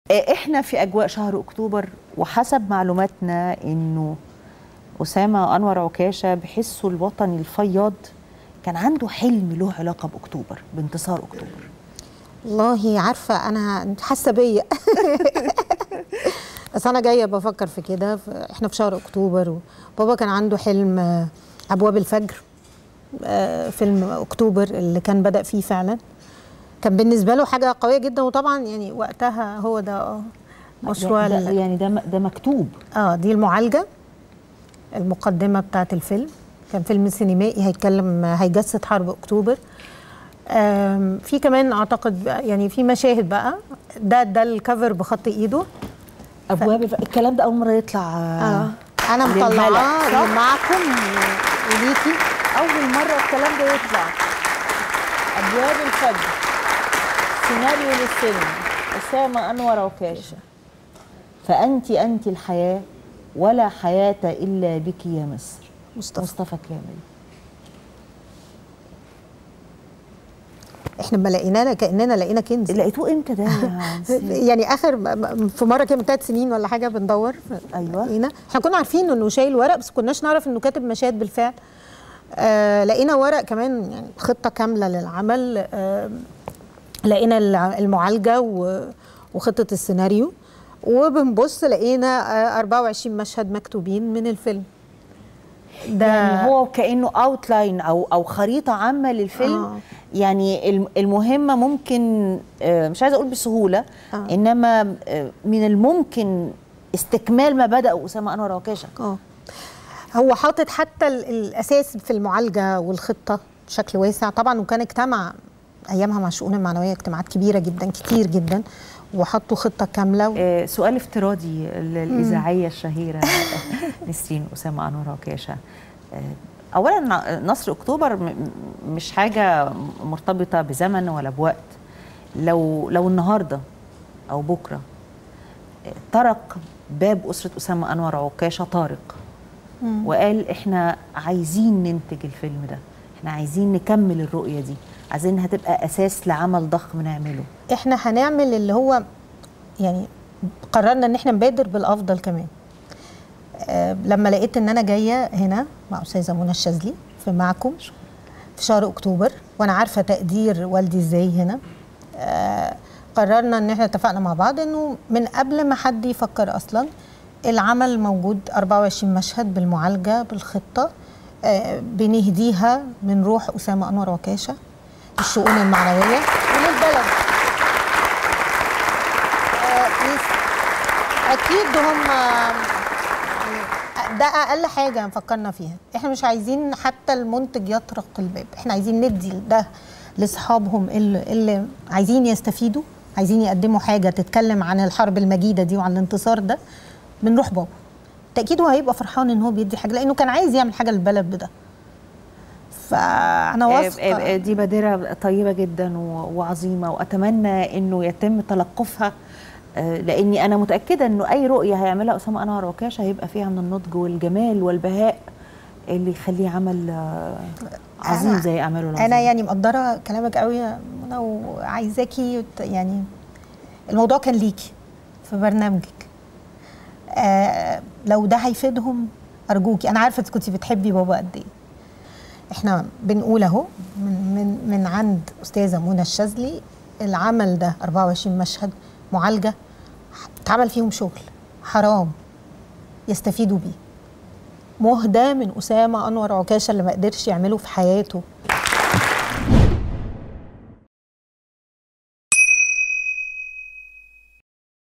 آه، احنا في اجواء شهر اكتوبر وحسب معلوماتنا انه اسامه انور عكاشه بحسه الوطني الفياض كان عنده حلم له علاقه باكتوبر بانتصار اكتوبر والله عارفه انا انت حاسه بيا بس انا جايه بفكر في كده ف- احنا في شهر اكتوبر وبابا كان عنده حلم آه، ابواب الفجر آه، فيلم اكتوبر اللي كان بدا فيه فعلا كان بالنسبه له حاجه قويه جدا وطبعا يعني وقتها هو ده اه مشروع ده ال- يعني ده ده مكتوب اه دي المعالجه المقدمه بتاعه الفيلم كان فيلم سينمائي هيتكلم هيجسد حرب اكتوبر آم، في كمان اعتقد بقى- يعني في مشاهد بقى ده ده الكفر بخط ايده ابواب الف... الكلام ده اول مره يطلع اه انا للهلع، مطلعاه صح؟ معاكم وليكي اول مره الكلام ده يطلع ابواب الفجر سيناريو للسينما اسامه انور عكاشه فانت انت الحياه ولا حياه الا بك يا مصر مصطفى مصطفى كامل احنا ما لقيناه كاننا لقينا كنز لقيتوه امتى ده يا نسيم؟ يعني اخر م- م- في مره كده من ثلاث سنين ولا حاجه بندور أيوة. لقينا احنا كنا عارفين انه شايل ورق بس كناش نعرف انه كاتب مشاهد بالفعل آه لقينا ورق كمان يعني خطه كامله للعمل آه لقينا الع- المعالجه و- وخطه السيناريو وبنبص لقينا آه 24 مشهد مكتوبين من الفيلم ده يعني هو كانه اوتلاين او او خريطه عامه للفيلم آه. يعني الم- المهمه ممكن آه، مش عايزه اقول بسهوله آه. انما آه، من الممكن استكمال ما بدا اسامه انور عكاشه اه هو حاطط حتى ال- الاساس في المعالجه والخطه بشكل واسع طبعا وكان اجتمع ايامها مع الشؤون المعنويه اجتماعات كبيره جدا كتير جدا وحطوا خطه كامله و... آه، سؤال افتراضي ال- الإذاعية الشهيرة نسرين أسامة أنور عكاشة آه، أولا ن- نصر أكتوبر م- م- مش حاجة مرتبطة بزمن ولا بوقت لو لو النهاردة أو بكرة آه، طرق باب أسرة أسامة أنور عكاشة طارق وقال إحنا عايزين ننتج الفيلم ده إحنا عايزين نكمل الرؤية دي عايزينها تبقى أساس لعمل ضخم نعمله احنا هنعمل اللي هو يعني قررنا ان احنا نبادر بالافضل كمان آه لما لقيت ان انا جايه هنا مع استاذه منى الشاذلي في معكم في شهر اكتوبر وانا عارفه تقدير والدي ازاي هنا آه قررنا ان احنا اتفقنا مع بعض انه من قبل ما حد يفكر اصلا العمل موجود 24 مشهد بالمعالجه بالخطه آه بنهديها من روح اسامه انور وكاشه الشؤون المعنويه وللبلد آه، يس- اكيد هم ده اقل حاجه فكرنا فيها احنا مش عايزين حتى المنتج يطرق الباب احنا عايزين ندي ده لاصحابهم اللي, اللي عايزين يستفيدوا عايزين يقدموا حاجه تتكلم عن الحرب المجيده دي وعن الانتصار ده من روح بابا تاكيد هو هيبقى فرحان ان هو بيدي حاجه لانه كان عايز يعمل حاجه للبلد بده فانا آه، واثقه آه، دي بادرة طيبة جدا و- وعظيمة وأتمنى أنه يتم تلقفها آه، لأني أنا متأكدة أنه أي رؤية هيعملها أسامة أنور وكاشة هيبقى فيها من النضج والجمال والبهاء اللي يخليه عمل آه، عظيم أنا- زي أعماله العظيمة انا يعني مقدره كلامك قوي يا منى وعايزاكي يت- يعني الموضوع كان ليكي في برنامجك آه لو ده هيفيدهم ارجوكي انا عارفه انت كنتي بتحبي بابا قد ايه احنا بنقول اهو من من من عند استاذه منى الشاذلي العمل ده 24 مشهد معالجه اتعمل فيهم شغل حرام يستفيدوا بيه مهدى من اسامه انور عكاشه اللي ما قدرش يعمله في حياته